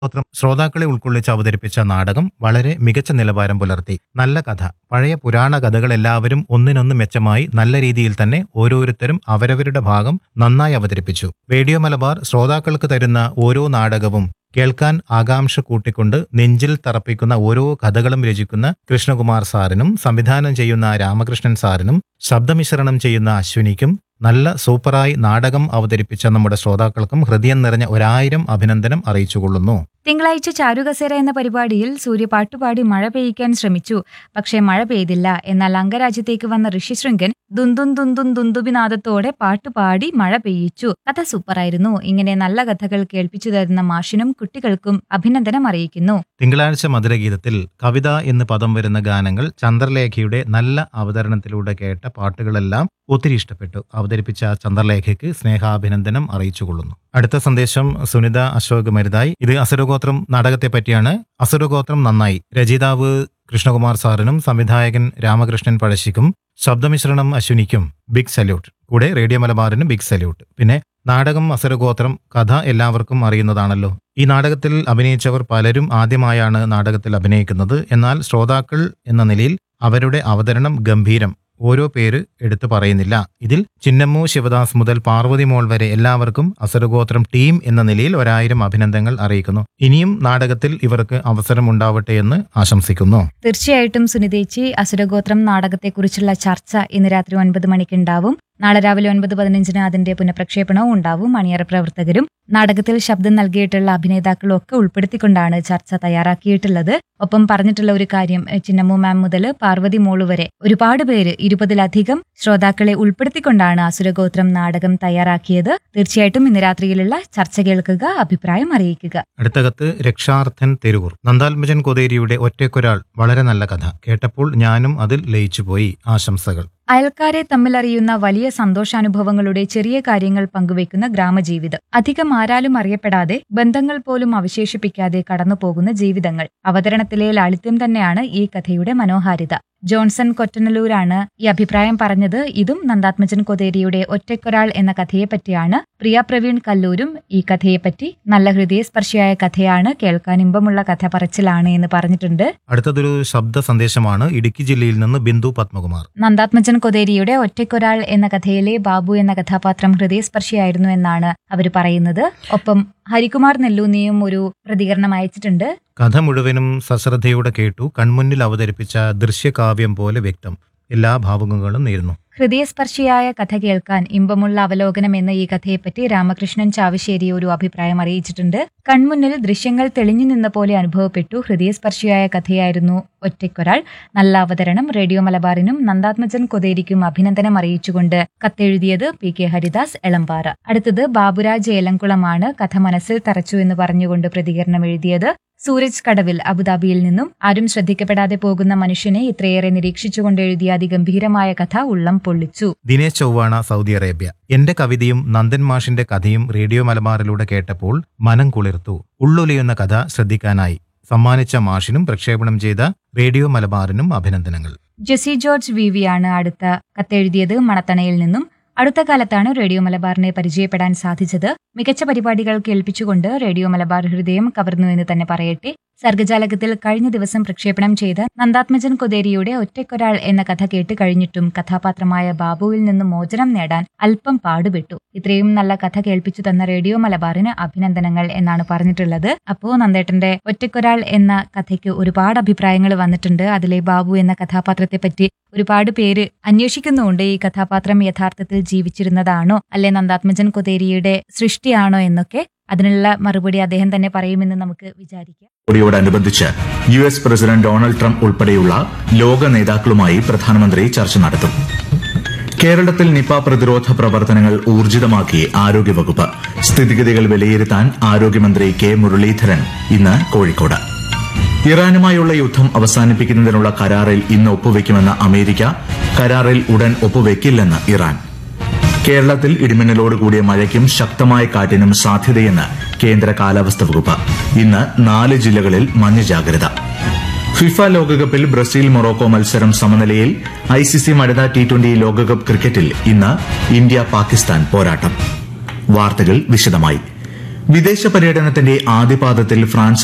സ്തോത്രം ശ്രോതാക്കളെ ഉൾക്കൊള്ളിച്ച് അവതരിപ്പിച്ച നാടകം വളരെ മികച്ച നിലവാരം പുലർത്തി നല്ല കഥ പഴയ പുരാണ കഥകളെല്ലാവരും ഒന്നിനൊന്ന് മെച്ചമായി നല്ല രീതിയിൽ തന്നെ ഓരോരുത്തരും അവരവരുടെ ഭാഗം നന്നായി അവതരിപ്പിച്ചു റേഡിയോ മലബാർ ശ്രോതാക്കൾക്ക് തരുന്ന ഓരോ നാടകവും കേൾക്കാൻ ആകാംക്ഷ കൂട്ടിക്കൊണ്ട് നെഞ്ചിൽ തറപ്പിക്കുന്ന ഓരോ കഥകളും രചിക്കുന്ന കൃഷ്ണകുമാർ സാറിനും സംവിധാനം ചെയ്യുന്ന രാമകൃഷ്ണൻ സാറിനും ശബ്ദമിശ്രണം ചെയ്യുന്ന അശ്വിനിക്കും നല്ല സൂപ്പറായി നാടകം അവതരിപ്പിച്ച നമ്മുടെ ശ്രോതാക്കൾക്കും ഹൃദയം നിറഞ്ഞ ഒരായിരം അഭിനന്ദനം അറിയിച്ചുകൊള്ളുന്നു തിങ്കളാഴ്ച ചാരുകസേര എന്ന പരിപാടിയിൽ സൂര്യ പാട്ടുപാടി മഴ പെയ്യിക്കാൻ ശ്രമിച്ചു പക്ഷേ മഴ പെയ്തില്ല എന്നാൽ അംഗരാജ്യത്തേക്ക് വന്ന ഋഷിശൃംഗൻ ദുന്തുൻ ദുന്തുൻ ദുന്തുബിനാദത്തോടെ പാട്ടുപാടി മഴ പെയ്യിച്ചു കഥ സൂപ്പറായിരുന്നു ഇങ്ങനെ നല്ല കഥകൾ കേൾപ്പിച്ചു തരുന്ന മാഷിനും കുട്ടികൾക്കും അഭിനന്ദനം അറിയിക്കുന്നു തിങ്കളാഴ്ച മധുരഗീതത്തിൽ കവിത എന്ന് പദം വരുന്ന ഗാനങ്ങൾ ചന്ദ്രലേഖയുടെ നല്ല അവതരണത്തിലൂടെ കേട്ട പാട്ടുകളെല്ലാം ഒത്തിരി ഇഷ്ടപ്പെട്ടു അവതരിപ്പിച്ച ചന്ദ്രലേഖയ്ക്ക് സ്നേഹാഭിനന്ദനം അറിയിച്ചുകൊള്ളുന്നു അടുത്ത സന്ദേശം സുനിത അശോക് മരുതായി ഇത് അസുരഗോത്രം നാടകത്തെ പറ്റിയാണ് അസുരഗോത്രം നന്നായി രചയിതാവ് കൃഷ്ണകുമാർ സാറിനും സംവിധായകൻ രാമകൃഷ്ണൻ പഴശ്ശിക്കും ശബ്ദമിശ്രണം അശ്വിനിക്കും ബിഗ് സല്യൂട്ട് കൂടെ റേഡിയോ മലബാറിന് ബിഗ് സല്യൂട്ട് പിന്നെ നാടകം അസുരഗോത്രം കഥ എല്ലാവർക്കും അറിയുന്നതാണല്ലോ ഈ നാടകത്തിൽ അഭിനയിച്ചവർ പലരും ആദ്യമായാണ് നാടകത്തിൽ അഭിനയിക്കുന്നത് എന്നാൽ ശ്രോതാക്കൾ എന്ന നിലയിൽ അവരുടെ അവതരണം ഗംഭീരം ഓരോ പേര് എടുത്തു പറയുന്നില്ല ഇതിൽ ചിന്നമ്മു ശിവദാസ് മുതൽ പാർവതി മോൾ വരെ എല്ലാവർക്കും അസുരഗോത്രം ടീം എന്ന നിലയിൽ ഒരായിരം അഭിനന്ദനങ്ങൾ അറിയിക്കുന്നു ഇനിയും നാടകത്തിൽ ഇവർക്ക് അവസരം ഉണ്ടാവട്ടെ എന്ന് ആശംസിക്കുന്നു തീർച്ചയായിട്ടും സുനിതേച്ചി അസുരഗോത്രം നാടകത്തെക്കുറിച്ചുള്ള ചർച്ച ഇന്ന് രാത്രി ഒൻപത് മണിക്കുണ്ടാവും നാളെ രാവിലെ ഒൻപത് പതിനഞ്ചിന് അതിന്റെ പുനഃപ്രക്ഷേപണവും ഉണ്ടാവും അണിയറ പ്രവർത്തകരും നാടകത്തിൽ ശബ്ദം നൽകിയിട്ടുള്ള അഭിനേതാക്കളും ഒക്കെ ഉൾപ്പെടുത്തിക്കൊണ്ടാണ് ചർച്ച തയ്യാറാക്കിയിട്ടുള്ളത് ഒപ്പം പറഞ്ഞിട്ടുള്ള ഒരു കാര്യം എ, ചിന്നമ്മു മാം മുതൽ പാർവതി മോള് വരെ ഒരുപാട് പേര് ഇരുപതിലധികം ശ്രോതാക്കളെ ഉൾപ്പെടുത്തിക്കൊണ്ടാണ് അസുരഗോത്രം നാടകം തയ്യാറാക്കിയത് തീർച്ചയായിട്ടും ഇന്ന് രാത്രിയിലുള്ള ചർച്ച കേൾക്കുക അഭിപ്രായം അറിയിക്കുക അടുത്ത കത്ത് രക്ഷാർത്ഥൻ തെരുവൂർ നന്ദാത്മജൻ കൊതേരിയുടെ ഒറ്റയ്ക്കൊരാൾ വളരെ നല്ല കഥ കേട്ടപ്പോൾ ഞാനും അതിൽ ലയിച്ചുപോയി ആശംസകൾ അയൽക്കാരെ തമ്മിലറിയുന്ന വലിയ സന്തോഷാനുഭവങ്ങളുടെ ചെറിയ കാര്യങ്ങൾ പങ്കുവയ്ക്കുന്ന ഗ്രാമജീവിതം അധികം ആരാലും അറിയപ്പെടാതെ ബന്ധങ്ങൾ പോലും അവശേഷിപ്പിക്കാതെ കടന്നുപോകുന്ന ജീവിതങ്ങൾ അവതരണത്തിലെ ലാളിത്യം തന്നെയാണ് ഈ കഥയുടെ മനോഹാരിത ജോൺസൺ കൊറ്റനലൂരാണ് ഈ അഭിപ്രായം പറഞ്ഞത് ഇതും നന്ദാത്മജൻ കൊതേരിയുടെ ഒറ്റയ്ക്കൊരാൾ എന്ന കഥയെപ്പറ്റിയാണ് പ്രിയ പ്രവീൺ കല്ലൂരും ഈ കഥയെപ്പറ്റി നല്ല ഹൃദയസ്പർശിയായ കഥയാണ് കേൾക്കാൻ ഇമ്പമുള്ള കഥ പറച്ചിലാണ് എന്ന് പറഞ്ഞിട്ടുണ്ട് അടുത്തതൊരു ശബ്ദ സന്ദേശമാണ് ഇടുക്കി ജില്ലയിൽ നിന്ന് ബിന്ദു പത്മകുമാർ നന്ദാത്മജൻ കൊതേരിയുടെ ഒറ്റയ്ക്കൊരാൾ എന്ന കഥയിലെ ബാബു എന്ന കഥാപാത്രം ഹൃദയസ്പർശിയായിരുന്നു എന്നാണ് അവർ പറയുന്നത് ഒപ്പം ഹരികുമാർ നെല്ലൂന്നിയും ഒരു പ്രതികരണം അയച്ചിട്ടുണ്ട് കഥ മുഴുവനും സശ്രദ്ധയോടെ കേട്ടു കൺമുന്നിൽ അവതരിപ്പിച്ച ദൃശ്യകാവ്യം പോലെ വ്യക്തം എല്ലാ ഭാവുകങ്ങളും നേരുന്നു ഹൃദയസ്പർശിയായ കഥ കേൾക്കാൻ ഇമ്പമുള്ള അവലോകനം എന്ന ഈ കഥയെപ്പറ്റി രാമകൃഷ്ണൻ ചാവശ്ശേരി ഒരു അഭിപ്രായം അറിയിച്ചിട്ടുണ്ട് കൺമുന്നിൽ ദൃശ്യങ്ങൾ തെളിഞ്ഞു നിന്ന പോലെ അനുഭവപ്പെട്ടു ഹൃദയസ്പർശിയായ കഥയായിരുന്നു ഒറ്റയ്ക്കൊരാൾ നല്ല അവതരണം റേഡിയോ മലബാറിനും നന്ദാത്മജൻ കൊതേരിക്കും അഭിനന്ദനം അറിയിച്ചുകൊണ്ട് കത്തെഴുതിയത് പി കെ ഹരിദാസ് എളമ്പാറ അടുത്തത് ബാബുരാജ് ഏലംകുളമാണ് കഥ മനസ്സിൽ തറച്ചു എന്ന് പറഞ്ഞുകൊണ്ട് പ്രതികരണം എഴുതിയത് സൂരജ് കടവിൽ അബുദാബിയിൽ നിന്നും ആരും ശ്രദ്ധിക്കപ്പെടാതെ പോകുന്ന മനുഷ്യനെ ഇത്രയേറെ നിരീക്ഷിച്ചുകൊണ്ട് എഴുതിയ അതിഗംഭീരമായ കഥ ഉള്ളം പൊള്ളിച്ചു ദിനേശ് ചൊവ്വാണ സൗദി അറേബ്യ എന്റെ കവിതയും നന്ദൻ മാഷിന്റെ കഥയും റേഡിയോ മലബാറിലൂടെ കേട്ടപ്പോൾ മനം കുളിർത്തു ഉള്ളൊലിയുന്ന കഥ ശ്രദ്ധിക്കാനായി സമ്മാനിച്ച മാഷിനും പ്രക്ഷേപണം ചെയ്ത റേഡിയോ മലബാറിനും അഭിനന്ദനങ്ങൾ ജെസി ജോർജ് വി വി ആണ് അടുത്ത കത്തെഴുതിയത് മണത്തണയിൽ നിന്നും അടുത്ത കാലത്താണ് റേഡിയോ മലബാറിനെ പരിചയപ്പെടാൻ സാധിച്ചത് മികച്ച പരിപാടികൾ കേൾപ്പിച്ചുകൊണ്ട് റേഡിയോ മലബാർ ഹൃദയം കവർന്നു എന്ന് തന്നെ പറയട്ടെ സർഗജാലകത്തിൽ കഴിഞ്ഞ ദിവസം പ്രക്ഷേപണം ചെയ്ത നന്ദാത്മജൻ കൊതേരിയുടെ ഒറ്റയ്ക്കൊരാൾ എന്ന കഥ കേട്ട് കഴിഞ്ഞിട്ടും കഥാപാത്രമായ ബാബുവിൽ നിന്ന് മോചനം നേടാൻ അല്പം പാടുപെട്ടു ഇത്രയും നല്ല കഥ കേൾപ്പിച്ചു തന്ന റേഡിയോ മലബാറിന് അഭിനന്ദനങ്ങൾ എന്നാണ് പറഞ്ഞിട്ടുള്ളത് അപ്പോ നന്ദേട്ടന്റെ ഒറ്റയ്ക്കൊരാൾ എന്ന കഥയ്ക്ക് ഒരുപാട് അഭിപ്രായങ്ങൾ വന്നിട്ടുണ്ട് അതിലെ ബാബു എന്ന കഥാപാത്രത്തെ പറ്റി ഒരുപാട് പേര് അന്വേഷിക്കുന്നുണ്ട് ഈ കഥാപാത്രം യഥാർത്ഥത്തിൽ ജീവിച്ചിരുന്നതാണോ അല്ലെ നന്ദാത്മജൻ കൊതേരിയുടെ സൃഷ്ടിയാണോ എന്നൊക്കെ അതിനുള്ള മറുപടി അദ്ദേഹം തന്നെ പറയുമെന്ന് നമുക്ക് വിചാരിക്കാം യോടനുബന്ധിച്ച് U S president Donald Trump ഉൾപ്പെടെയുള്ള ലോക നേതാക്കളുമായി പ്രധാനമന്ത്രി ചർച്ച നടത്തും കേരളത്തിൽ നിപ പ്രതിരോധ പ്രവർത്തനങ്ങൾ ഊർജിതമാക്കി ആരോഗ്യവകുപ്പ് സ്ഥിതിഗതികൾ വിലയിരുത്താൻ ആരോഗ്യമന്ത്രി കെ മുരളീധരൻ ഇന്ന് കോഴിക്കോട് ഇറാനുമായുള്ള യുദ്ധം അവസാനിപ്പിക്കുന്നതിനുള്ള കരാറിൽ ഇന്ന് ഒപ്പുവെക്കുമെന്ന അമേരിക്ക കരാറിൽ ഉടൻ ഒപ്പുവെക്കില്ലെന്ന് ഇറാൻ കേരളത്തിൽ ഇടിമിന്നലോട് കൂടിയ മഴയ്ക്കും ശക്തമായ കാറ്റിനും സാധ്യതയെന്ന് കേന്ദ്ര കാലാവസ്ഥ വകുപ്പ് ഇന്ന് നാല് ജില്ലകളിൽ മഞ്ഞ ജാഗ്രത ഫിഫ ലോകകപ്പിൽ ബ്രസീൽ മൊറോക്കോ മത്സരം സമനിലയിൽ ഐസിസി വനിതാ ടി ട്വന്റി ലോകകപ്പ് ക്രിക്കറ്റിൽ ഇന്ന് ഇന്ത്യ പാകിസ്ഥാൻ പോരാട്ടം വാർത്തകൾ വിശദമായി വിദേശ പര്യടനത്തിന്റെ ആദ്യപാദത്തിൽ ഫ്രാൻസ്